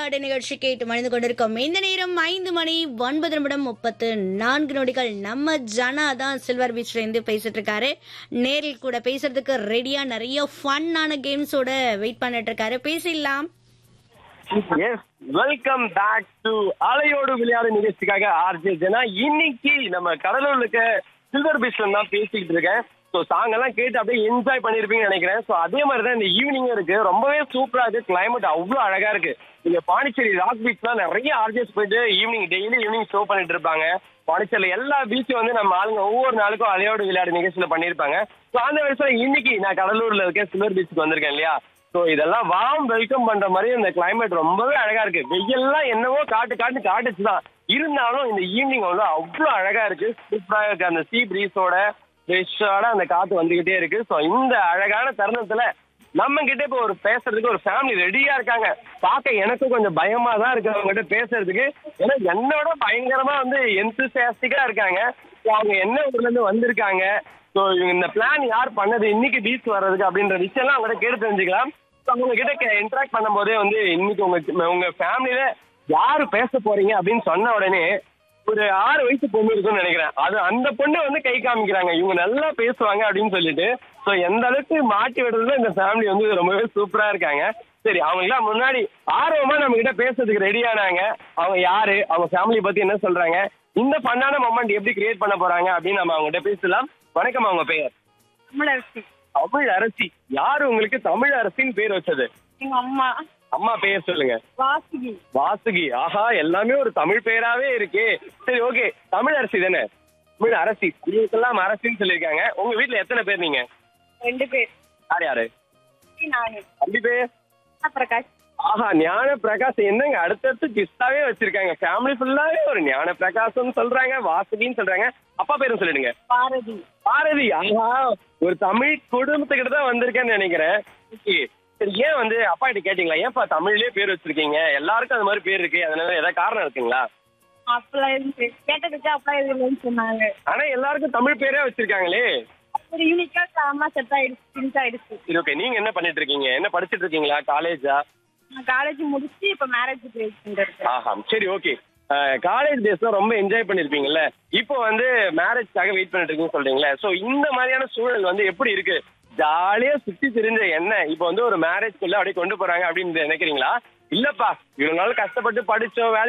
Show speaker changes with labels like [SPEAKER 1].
[SPEAKER 1] விளையாட்டு நிகழ்ச்சி கேட்டு மணிந்து கொண்டிருக்கோம் இந்த நேரம் ஐந்து மணி ஒன்பது நிமிடம் முப்பத்து நான்கு நொடிகள் நம்ம ஜனா தான் சில்வர் பீச்ல இருந்து பேசிட்டு இருக்காரு நேரில் கூட பேசுறதுக்கு ரெடியா நிறைய ஃபன்னான கேம்ஸோட வெயிட் பண்ணிட்டு இருக்காரு பேசிடலாம்
[SPEAKER 2] எஸ் வெல்கம் பேக் டு அலையோடு விளையாடு நிகழ்ச்சிக்காக ஆர்ஜே ஜனா இன்னைக்கு நம்ம கடலூர்ல இருக்க சில்வர் பீச்ல தான் பேசிக்கிட்டு இருக்கேன் ஸோ சாங் எல்லாம் கேட்டு அப்படியே என்ஜாய் பண்ணிருப்பீங்கன்னு நினைக்கிறேன் ஸோ அதே மாதிரி தான் இந்த ஈவினிங்கும் இருக்கு ரொம்பவே சூப்பரா இருக்கு கிளைமேட் அவ்வளோ அழகா இருக்கு இங்க பாண்டிச்சேரி ராக் பீச்லாம் நிறைய ஆர்ஜிஎஸ் போயிட்டு ஈவினிங் டெய்லி ஈவினிங் ஷோ பண்ணிட்டு இருப்பாங்க பாண்டிச்சேரியில் எல்லா பீச்சும் வந்து நம்ம ஆளுங்க ஒவ்வொரு நாளுக்கும் அலையோடு விளையாடு நிகழ்ச்சியில பண்ணியிருப்பாங்க ஸோ அந்த வயசுல இன்னைக்கு நான் கடலூர்ல இருக்க சில்வர் பீச்சுக்கு வந்திருக்கேன் இல்லையா ஸோ இதெல்லாம் வாம் வெல்கம் பண்ற மாதிரி இந்த கிளைமேட் ரொம்பவே அழகா இருக்கு வெயில்லாம் என்னவோ காட்டு காட்டு காட்டுச்சு தான் இருந்தாலும் இந்த ஈவினிங் வந்து அவ்வளோ அழகா இருக்கு சூப்பரா இருக்கு அந்த சீ பிரீஸோட ஃப்ரெஷ்ஷோட அந்த காத்து வந்துகிட்டே இருக்கு ஸோ இந்த அழகான தருணத்துல நம்ம கிட்ட இப்போ ஒரு பேசுறதுக்கு ஒரு ஃபேமிலி ரெடியா இருக்காங்க பார்க்க எனக்கும் கொஞ்சம் பயமா தான் இருக்கு அவங்க கிட்ட பேசுறதுக்கு ஏன்னா என்னோட பயங்கரமா வந்து எந்தூசியாஸ்டிக்கா இருக்காங்க ஸோ அவங்க என்ன ஊர்ல இருந்து வந்திருக்காங்க ஸோ இவங்க இந்த பிளான் யார் பண்ணது இன்னைக்கு பீச் வர்றதுக்கு அப்படின்ற விஷயம்லாம் அவங்க கிட்ட கேட்டு தெரிஞ்சுக்கலாம் ஸோ அவங்க கிட்ட இன்ட்ராக்ட் பண்ணும்போதே வந்து இன்னைக்கு உங்க உங்க ஃபேமிலியில யாரு பேச போறீங்க அப்படின்னு சொன்ன உடனே ஒரு ஆறு வயசு பொண்ணு இருக்கும்னு நினைக்கிறேன் அது அந்த பொண்ணு வந்து கை காமிக்கிறாங்க இவங்க நல்லா பேசுவாங்க அப்படின்னு சொல்லிட்டு ஸோ எந்த அளவுக்கு மாட்டி விடுறதுல இந்த ஃபேமிலி வந்து ரொம்பவே சூப்பரா இருக்காங்க சரி அவங்களாம் முன்னாடி ஆர்வமா நம்ம கிட்ட பேசுறதுக்கு ரெடி ஆனாங்க அவங்க யாரு அவங்க ஃபேமிலி பத்தி என்ன சொல்றாங்க இந்த பண்ணான மொமெண்ட் எப்படி கிரியேட் பண்ண போறாங்க அப்படின்னு நம்ம அவங்க கிட்ட பேசலாம் வணக்கம் அவங்க பெயர்
[SPEAKER 3] தமிழரசி
[SPEAKER 2] தமிழ் அரசி யாரு உங்களுக்கு தமிழ் அரசின்னு பேர் வச்சது
[SPEAKER 3] எங்க அம்மா
[SPEAKER 2] அம்மா பெயர் சொல்லுங்க
[SPEAKER 3] வாசுகி
[SPEAKER 2] வாசுகி ஆஹா எல்லாமே ஒரு தமிழ் பேராவே இருக்கே சரி ஓகே தமிழ் அரசி தானே தமிழ் அரசி உங்களுக்கெல்லாம் அரசின்னு சொல்லியிருக்காங்க உங்க வீட்ல எத்தனை பேர் நீங்க
[SPEAKER 3] ரெண்டு பேர்
[SPEAKER 2] யார் யாரு
[SPEAKER 3] நானு
[SPEAKER 2] தம்பி பேர்
[SPEAKER 3] பிரகாஷ்
[SPEAKER 2] ஆஹா ஞான பிரகாஷ் என்னங்க அடுத்தடுத்து கிஸ்டாவே வச்சிருக்காங்க ஃபேமிலி ஃபுல்லாவே ஒரு ஞான பிரகாசம் சொல்றாங்க வாசுகின்னு சொல்றாங்க அப்பா பேரும் சொல்லிடுங்க
[SPEAKER 3] பாரதி
[SPEAKER 2] பாரதி ஆஹா ஒரு தமிழ் குடும்பத்துக்கிட்ட தான் வந்திருக்கேன்னு நினைக்கிறேன் ஓகே சரி ஏன் வந்து அப்பா கிட்ட கேட்டீங்களா ஏன்ப்பா தமிழ்லயே பேர் வச்சிருக்கீங்க எல்லாருக்கும் அது மாதிரி பேர் இருக்கு அதனால ஏதாவது காரணம் இருக்குங்களா
[SPEAKER 3] அப்பெல்லாம் எதுவும் தெரி- கேட்டதுக்கு அப்பெல்லாம் எதுவும் இல்லைன்னு சொன்னாங்க
[SPEAKER 2] ஆனா எல்லாருக்கும் தமிழ் பேரே வச்சிருக்காங்களே
[SPEAKER 3] ஒரு யூனிக்கா அம்மா செட் ஆயிடுச்சு பிரிண்ட் ஆயிடுச்சு
[SPEAKER 2] சரி ஓகே நீங்க என்ன பண்ணிட்டு இருக்கீங்க என்ன படிச்சிட்டு இருக்கீங்களா காலேஜா
[SPEAKER 3] நான் காலேஜ் முடிச்சு இப்ப மேரேஜ் ட்ரேட் பண்ணிருக்கேன்
[SPEAKER 2] ஆஹா சரி ஓகே காலேஜ் டேஸ்ல ரொம்ப என்ஜாய் பண்ணிருப்பீங்கல்ல இப்போ வந்து மேரேஜ்க்காக வெயிட் பண்ணிட்டு இருக்கீங்கன்னு சொல்றீங்களே சோ இந்த மாதிரியான சூழல் வந்து எப்படி இருக்கு ஜாலியா சுத்தி தெரிஞ்ச என்ன இப்போ வந்து ஒரு மேரேஜ்க்குள்ள அப்படியே கொண்டு போறாங்க அப்படின்னு நினைக்கிறீங்களா இல்லப்பா இவ்வளவு நாள் கஷ்டப்பட்டு படிச்சோம் வேலை